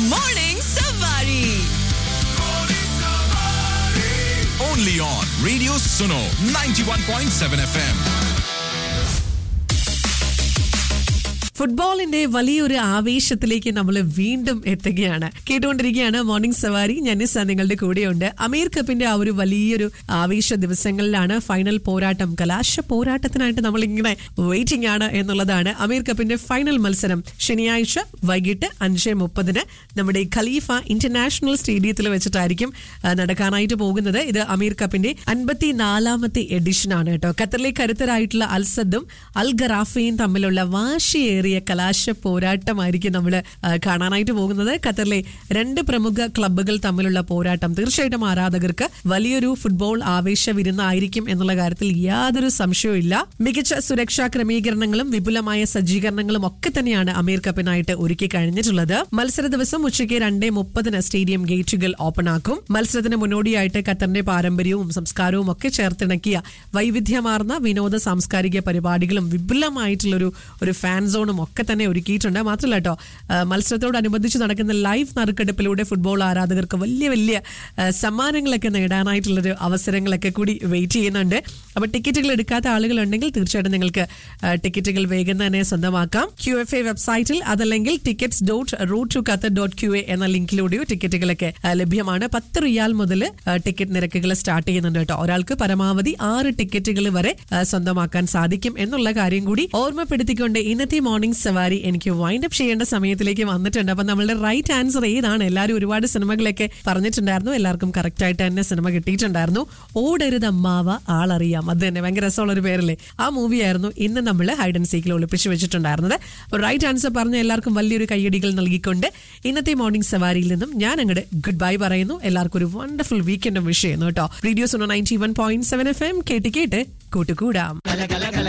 Morning Savari. Only on Radio Suno 91.7 FM. ഫുട്ബോളിന്റെ വലിയൊരു ആവേശത്തിലേക്ക് നമ്മൾ വീണ്ടും എത്തുകയാണ് കേട്ടുകൊണ്ടിരിക്കുകയാണ് മോർണിംഗ് സവാരി ഞന്നിസ നിങ്ങളുടെ കൂടെയുണ്ട് അമീർ കപ്പിന്റെ ആ ഒരു വലിയൊരു ആവേശ ദിവസങ്ങളിലാണ് ഫൈനൽ പോരാട്ടം കലാശ പോരാട്ടത്തിനായിട്ട് നമ്മൾ ഇങ്ങനെ വെയിറ്റിംഗ് ആണ് എന്നുള്ളതാണ് അമീർ കപ്പിന്റെ ഫൈനൽ മത്സരം ശനിയാഴ്ച വൈകിട്ട് അഞ്ച് മുപ്പതിന് നമ്മുടെ ഖലീഫ ഇന്റർനാഷണൽ സ്റ്റേഡിയത്തിൽ വെച്ചിട്ടായിരിക്കും ആ, നടക്കാനായിട്ട് പോകുന്നത് ഇത് അമീർ കപ്പിന്റെ അൻപത്തിനാലാമത്തെ എഡിഷൻ ആണ് കേട്ടോ ഖത്തറിലെ കരുത്തരായിട്ടുള്ള അൽസദും അൽ ഗറാഫയും തമ്മിലുള്ള വാശിയേറിയ കലാശ പോരാട്ടമായിരിക്കും നമ്മൾ കാണാനായിട്ട് പോകുന്നത് ഖത്തറിലെ രണ്ട് പ്രമുഖ ക്ലബ്ബുകൾ തമ്മിലുള്ള പോരാട്ടം തീർച്ചയായിട്ടും ആരാധകർക്ക് വലിയൊരു ഫുട്ബോൾ ആവേശ വിരുന്നായിരിക്കും എന്നുള്ള കാര്യത്തിൽ യാതൊരു സംശയവും ഇല്ല മികച്ച സുരക്ഷാ ക്രമീകരണങ്ങളും വിപുലമായ സജ്ജീകരണങ്ങളും ഒക്കെ തന്നെയാണ് അമീർ കപ്പിനായിട്ട് ഒരുക്കി കഴിഞ്ഞിട്ടുള്ളത് മത്സര ദിവസം ഉച്ചയ്ക്ക് രണ്ടേ മുപ്പതിന് സ്റ്റേഡിയം ഗേറ്റുകൾ ഓപ്പൺ ആക്കും മത്സരത്തിന് മുന്നോടിയായിട്ട് ഖത്തറിന്റെ പാരമ്പര്യവും സംസ്കാരവും ഒക്കെ ചേർത്തിണക്കിയ വൈവിധ്യമാർന്ന വിനോദ സാംസ്കാരിക പരിപാടികളും വിപുലമായിട്ടുള്ളൊരു ഒരു ഫാൻ സോണും ഒക്കെ തന്നെ ഒരുക്കിയിട്ടുണ്ട് മാത്രമല്ല കേട്ടോ ആ, മത്സരത്തോടനുബന്ധിച്ച് നടക്കുന്ന ലൈവ് നറുക്കെടുപ്പിലൂടെ ഫുട്ബോൾ ആരാധകർക്ക് വലിയ വലിയ ആ, സമ്മാനങ്ങളൊക്കെ നേടാനായിട്ടുള്ളൊരു അവസരങ്ങളൊക്കെ കൂടി വെയിറ്റ് ചെയ്യുന്നുണ്ട് അപ്പൊ ടിക്കറ്റുകൾ എടുക്കാത്ത ആളുകളുണ്ടെങ്കിൽ തീർച്ചയായിട്ടും നിങ്ങൾക്ക് ആ, ടിക്കറ്റുകൾ വേഗം തന്നെ സ്വന്തമാക്കാം ക്യു എഫ് എ വെബ്സൈറ്റിൽ അതല്ലെങ്കിൽ tickets dot route to Qatar dot Q A എന്ന ലിങ്കിലൂടെയോ ടിക്കറ്റുകളൊക്കെ ആ, ലഭ്യമാണ് പത്ത് റിയാൽ മുതൽ ആ, ടിക്കറ്റ് നിരക്കുകൾ സ്റ്റാർട്ട് ചെയ്യുന്നുണ്ട് കേട്ടോ ഒരാൾക്ക് പരമാവധി ആറ് ടിക്കറ്റുകൾ വരെ ആ, സ്വന്തമാക്കാൻ സാധിക്കും എന്നുള്ള കാര്യം കൂടി ഓർമ്മപ്പെടുത്തിക്കൊണ്ട് ഇന്നത്തെ മോർണിംഗ് സവാരി എനിക്ക് വൈൻഡ് അപ്പ് ചെയ്യേണ്ട സമയത്തിലേക്ക് വന്നിട്ടുണ്ട് അപ്പൊ നമ്മളുടെ റൈറ്റ് ആൻസർ ഏതാണ് എല്ലാവരും ഒരുപാട് സിനിമകളൊക്കെ പറഞ്ഞിട്ടുണ്ടായിരുന്നു എല്ലാവർക്കും കറക്റ്റ് ആയിട്ട് തന്നെ സിനിമ കിട്ടിയിട്ടുണ്ടായിരുന്നു ഓടരുത് അമ്മാവ ആളറിയാം അത് തന്നെ ഭയങ്കര രസമുള്ള ഒരു പേരല്ലേ ആ മൂവി ആയിരുന്നു ഇന്ന് നമ്മൾ ഹൈഡ് ആൻഡ് സീക്കിൽ ഒളിപ്പിച്ച് വെച്ചിട്ടുണ്ടായിരുന്നത് റൈറ്റ് ആൻസർ പറഞ്ഞ എല്ലാവർക്കും വലിയൊരു കയ്യടികൾ നൽകിക്കൊണ്ട് ഇന്നത്തെ മോർണിംഗ് സവാരിയിൽ നിന്നും ഞാൻ അങ്ങോട്ട് ഗുഡ് ബൈ പറയുന്നു എല്ലാവർക്കും ഒരു വണ്ടർഫുൾ വീക്കെൻഡും വിഷ് ചെയ്യുന്നു കേട്ടോ radio Suno ninety one point seven F M കേട്ട് കേട്ട് കൂട്ടുകൂടാം